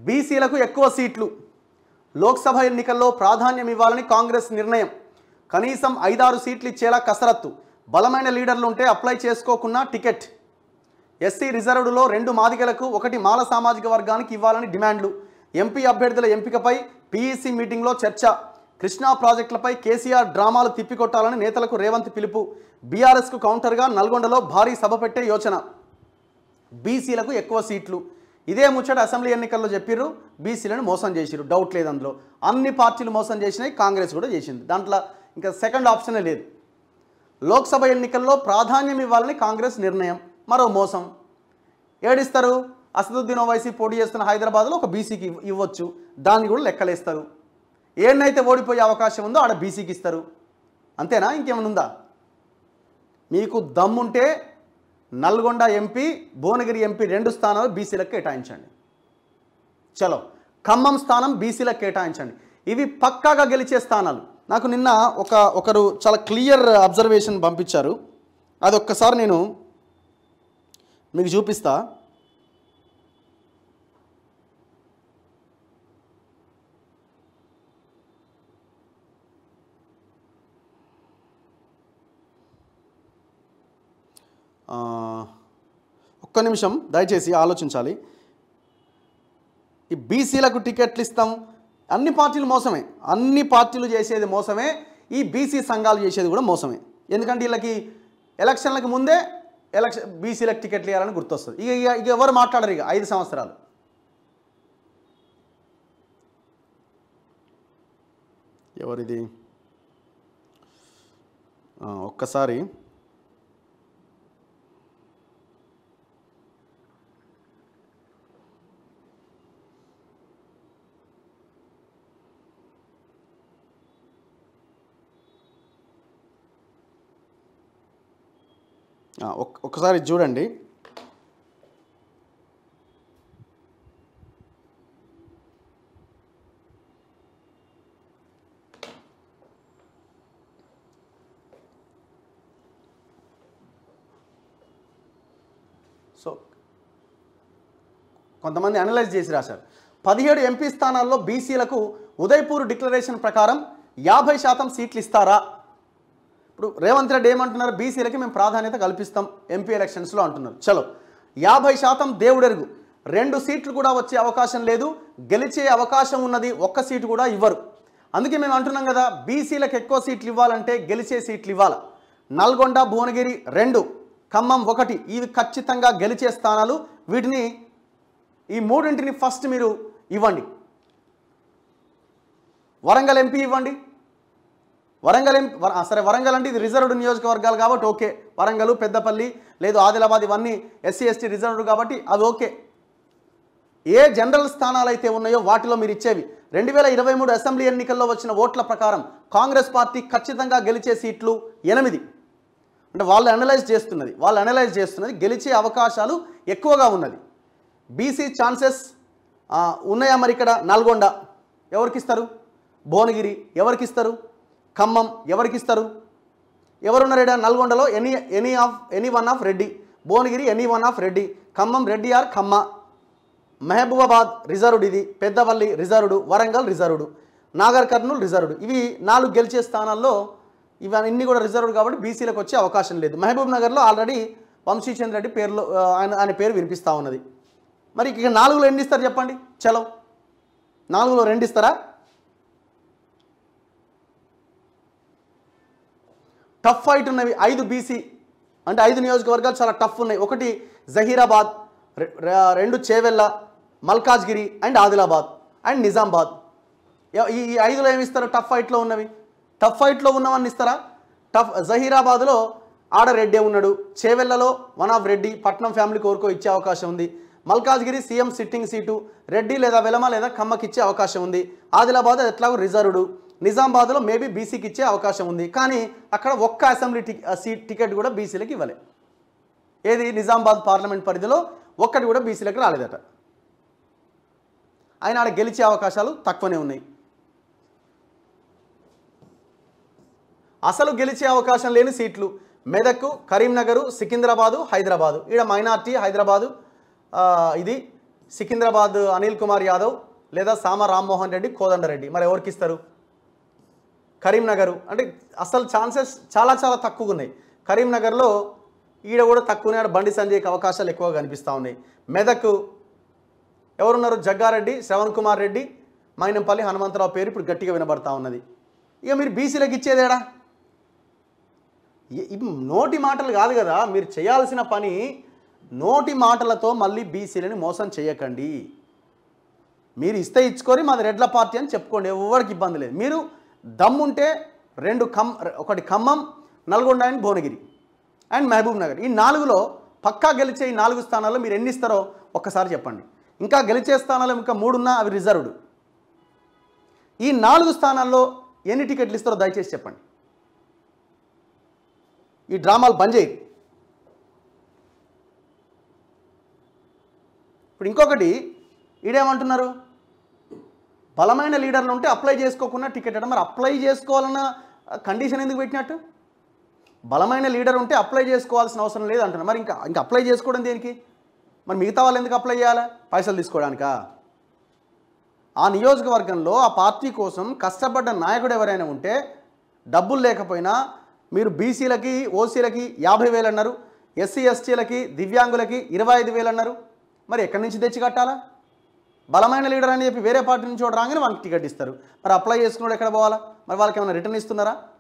బీసీలకు ఎక్కువ సీట్లు లోక్సభ ఎన్నికల్లో ప్రాధాన్యం ఇవ్వాలని కాంగ్రెస్ నిర్ణయం కనీసం ఐదారు సీట్లు ఇచ్చేలా కసరత్తు బలమైన లీడర్లు ఉంటే అప్లై చేసుకోకున్నా టికెట్ ఎస్సీ రిజర్వ్డ్లో రెండు మాదిగలకు ఒకటి మాల సామాజిక వర్గానికి ఇవ్వాలని డిమాండ్లు ఎంపీ అభ్యర్థుల ఎంపికపై పీఈసీ మీటింగ్లో చర్చ కృష్ణా ప్రాజెక్టులపై కేసీఆర్ డ్రామాలు తిప్పికొట్టాలని నేతలకు రేవంత్ పిలుపు బీఆర్ఎస్కు కౌంటర్గా నల్గొండలో భారీ సభ పెట్టే యోచన బీసీలకు ఎక్కువ సీట్లు ఇదే ముచ్చట అసెంబ్లీ ఎన్నికల్లో చెప్పిర్రు బీసీలను మోసం చేసిర్రు డౌట్ లేదు అందులో అన్ని పార్టీలు మోసం చేసినాయి కాంగ్రెస్ కూడా చేసింది దాంట్లో ఇంకా సెకండ్ ఆప్షనే లేదు లోక్సభ ఎన్నికల్లో ప్రాధాన్యం ఇవ్వాలని కాంగ్రెస్ నిర్ణయం మరో మోసం ఏడిస్తారు అసదుద్దీన్ ఓవైసీ పోటీ చేస్తున్న హైదరాబాద్లో ఒక బీసీకి ఇవ్- ఇవ్వచ్చు దాన్ని కూడా లెక్కలేస్తారు ఏడనైతే ఓడిపోయే అవకాశం ఉందో ఆడ బీసీకి ఇస్తారు అంతేనా ఇంకేమైనా ఉందా మీకు దమ్ముంటే నల్గొండ ఎంపీ భువనగిరి ఎంపీ రెండు స్థానాలు బీసీలకు కేటాయించండి చలో ఖమ్మం స్థానం బీసీలకు కేటాయించండి ఇవి పక్కాగా గెలిచే స్థానాలు నాకు నిన్న ఒక ఒకరు చాలా క్లియర్ అబ్జర్వేషన్ పంపించారు అది ఒక్కసారి నేను మీకు చూపిస్తా ఆ, ఒక్క నిమిషం దయచేసి ఆలోచించాలి ఈ బీసీలకు టికెట్లు ఇస్తాం అన్ని పార్టీలు మోసమే అన్ని పార్టీలు చేసేది మోసమే ఈ బీసీ సంఘాలు చేసేది కూడా మోసమే ఎందుకంటే వీళ్ళకి ఎలక్షన్లకు ముందే ఎలక్షన్ బీసీలకు టికెట్లు ఇవ్వాలని గుర్తొస్తుంది ఇక ఇక ఇక ఎవరు మాట్లాడరు ఇక ఐదు సంవత్సరాలు ఎవరిది ఆ, ఒక్కసారి ఆ, ఒక్- ఒక్కసారి ఇది చూడండి సో కొంతమంది అనలైజ్ చేసి రాశారు పదిహేడు ఎంపీ స్థానాల్లో బీసీలకు ఉదయపూర్ డిక్లరేషన్ ప్రకారం యాభై శాతం సీట్లు ఇస్తారా ఇప్పుడు రేవంత్ రెడ్డి ఏమంటున్నారు బీసీలకి మేము ప్రాధాన్యత కల్పిస్తాం ఎంపీ ఎలక్షన్స్లో అంటున్నారు చలో యాభై శాతం దేవుడెరుగు రెండు సీట్లు కూడా వచ్చే అవకాశం లేదు గెలిచే అవకాశం ఉన్నది ఒక్క సీటు కూడా ఇవ్వరు అందుకే మేము అంటున్నాం కదా బీసీలకు ఎక్కువ సీట్లు ఇవ్వాలంటే గెలిచే సీట్లు ఇవ్వాలి నల్గొండ భువనగిరి రెండు ఖమ్మం ఒకటి ఇవి ఖచ్చితంగా గెలిచే స్థానాలు వీటిని ఈ మూడింటిని ఫస్ట్ మీరు ఇవ్వండి వరంగల్ ఎంపీ ఇవ్వండి వరంగల్ ఎం వర- ఆ, సరే వరంగల్ అంటే ఇది రిజర్వ్డ్ నియోజకవర్గాలు కాబట్టి ఓకే వరంగల్ పెద్దపల్లి లేదు ఆదిలాబాద్ ఇవన్నీ ఎస్సీ ఎస్టీ రిజర్వ్డ్ కాబట్టి అవి ఓకే ఏ జనరల్ స్థానాలు అయితే ఉన్నాయో వాటిలో మీరు ఇచ్చేవి రెండు వేల ఇరవై మూడు అసెంబ్లీ ఎన్నికల్లో వచ్చిన ఓట్ల ప్రకారం కాంగ్రెస్ పార్టీ ఖచ్చితంగా గెలిచే సీట్లు ఎనిమిది అంటే వాళ్ళు అనలైజ్ చేస్తున్నది వాళ్ళు అనలైజ్ చేస్తున్నది గెలిచే అవకాశాలు ఎక్కువగా ఉన్నది బీసీ ఛాన్సెస్ ఆ, ఉన్నాయా మరి ఇక్కడ నల్గొండ ఎవరికి ఇస్తారు భువనగిరి ఎవరికి ఇస్తారు ఖమ్మం ఎవరికి ఇస్తారు ఎవరున్నారు ఈడ నల్గొండలో any any of any one of Reddy Bhuvanagiri any one of Reddy Khammam Reddy or Kamma Mahabubabad reserved ఇది Peddapalli reserved Warangal reserved Nagarkurnool reserved ఇవి నాలుగు గెలిచే స్థానాల్లో ఇవన్నీ కూడా రిజర్వ్డ్ కాబట్టి బీసీలకు వచ్చే అవకాశం లేదు మహబూబ్ నగర్లో ఆల్రెడీ వంశీచంద్ర రెడ్డి పేరులో ఆ, ఆయన ఆయన పేరు వినిపిస్తూ ఉన్నది మరి ఇక నాలుగులో ఎన్ని ఇస్తారు చెప్పండి చలో నాలుగులో రెండు ఇస్తారా టఫ్ ఫైట్ ఉన్నవి ఐదు బీసీ అంటే ఐదు నియోజకవర్గాలు చాలా టఫ్ ఉన్నాయి ఒకటి జహీరాబాద్ రె- రె- రెండు చేవెళ్ళ మల్కాజ్గిరి అండ్ ఆదిలాబాద్ అండ్ నిజామాబాద్ ఎ- ఈ ఈ ఐదులో ఏమి ఇస్తారు టఫ్ ఫైట్లో ఉన్నవి టఫ్ ఫైట్లో ఉన్నవన్నీ ఇస్తారా టఫ్ జహీరాబాద్లో ఆడ రెడ్డే ఉన్నాడు చేవెళ్లలో వన్ ఆఫ్ రెడ్డి పట్నం ఫ్యామిలీ కోరుకో ఇచ్చే అవకాశం ఉంది Malkajgiri CM sitting seat Reddy లేదా వెలమ లేదా ఖమ్మకి ఇచ్చే అవకాశం ఉంది ఆదిలాబాద్ అది ఎట్లాగో రిజర్వ్డ్ నిజామాబాద్లో మేబీ బీసీకి ఇచ్చే అవకాశం ఉంది కానీ అక్కడ ఒక్క అసెంబ్లీ టి సీట్ టికెట్ కూడా బీసీలకు ఇవ్వలే ఏది నిజామాబాద్ పార్లమెంట్ పరిధిలో ఒక్కటి కూడా బీసీలకు రాలేదట ఆయన ఆడ గెలిచే అవకాశాలు తక్కువనే ఉన్నాయి అసలు గెలిచే అవకాశం లేని సీట్లు మెదక్ కరీంనగరు సికింద్రాబాదు హైదరాబాదు ఈడ మైనార్టీ హైదరాబాదు ఆ, ఇది సికింద్రాబాద్ అనిల్ కుమార్ యాదవ్ లేదా సామ రామ్మోహన్ రెడ్డి కోదండరెడ్డి మరి ఎవరికి ఇస్తారు కరీంనగర్ అంటే అసలు ఛాన్సెస్ చాలా చాలా తక్కువగా ఉన్నాయి కరీంనగర్లో ఈడ కూడా తక్కువనే ఆడ బండి సంజయ్కి అవకాశాలు ఎక్కువగా కనిపిస్తూ ఉన్నాయి మెదక్ ఎవరున్నారు జగ్గారెడ్డి శ్రవణ్ కుమార్ రెడ్డి మైనంపల్లి హనుమంతరావు పేరు ఇప్పుడు గట్టిగా వినబడతా ఉన్నది ఇక మీరు బీసీలకు ఇచ్చేదేడా ఇ- ఇవి నోటి మాటలు కాదు కదా మీరు చేయాల్సిన పని నోటి మాటలతో మళ్ళీ బీసీలని మోసం చేయకండి మీరు ఇస్తే ఇచ్చుకొని మాది రెడ్ల పార్టీ అని చెప్పుకోండి ఎవరికి ఇబ్బంది లేదు మీరు దమ్ముంటే రెండు ఖమ్ ఒకటి Khammam Nalgonda and Bhuvanagiri and Mahabubnagar ఈ నాలుగులో పక్కా గెలిచే ఈ నాలుగు స్థానాల్లో మీరు ఎన్ని ఇస్తారో ఒక్కసారి చెప్పండి ఇంకా గెలిచే స్థానాలు ఇంకా మూడున్నా అవి రిజర్వ్డ్ ఈ నాలుగు స్థానాల్లో ఎన్ని టికెట్లు ఇస్తారో దయచేసి చెప్పండి ఈ డ్రామాలు బంద్ చేయి ఇప్పుడు ఇంకొకటి ఈడేమంటున్నారు బలమైన లీడర్లు ఉంటే అప్లై చేసుకోకుండా టికెట్ అంటే మరి అప్లై చేసుకోవాలన్న కండిషన్ ఎందుకు పెట్టినట్టు బలమైన లీడర్ ఉంటే అప్లై చేసుకోవాల్సిన అవసరం లేదు అంటున్నారు మరి ఇంకా ఇంకా అప్లై చేసుకోవడం దేనికి మరి మిగతా వాళ్ళు ఎందుకు అప్లై చేయాలా పైసలు తీసుకోవడానికా ఆ నియోజకవర్గంలో ఆ పార్టీ కోసం కష్టపడ్డ నాయకుడు ఎవరైనా ఉంటే డబ్బులు లేకపోయినా మీరు బీసీలకి ఓసీలకి యాభై వేలు అన్నారు ఎస్సీ ఎస్టీలకి దివ్యాంగులకి ఇరవై ఐదు వేలు అన్నారు మరి ఎక్కడి నుంచి తెచ్చి కట్టాలా బలమైన లీడర్ అని చెప్పి వేరే పార్టీ నుంచి కూడా రాగానే వాళ్ళకి టికెట్ ఇస్తారు మరి అప్లై చేసుకున్నాడు ఎక్కడ పోవాలా మరి వాళ్ళకి ఏమైనా రిటర్న్ ఇస్తున్నారా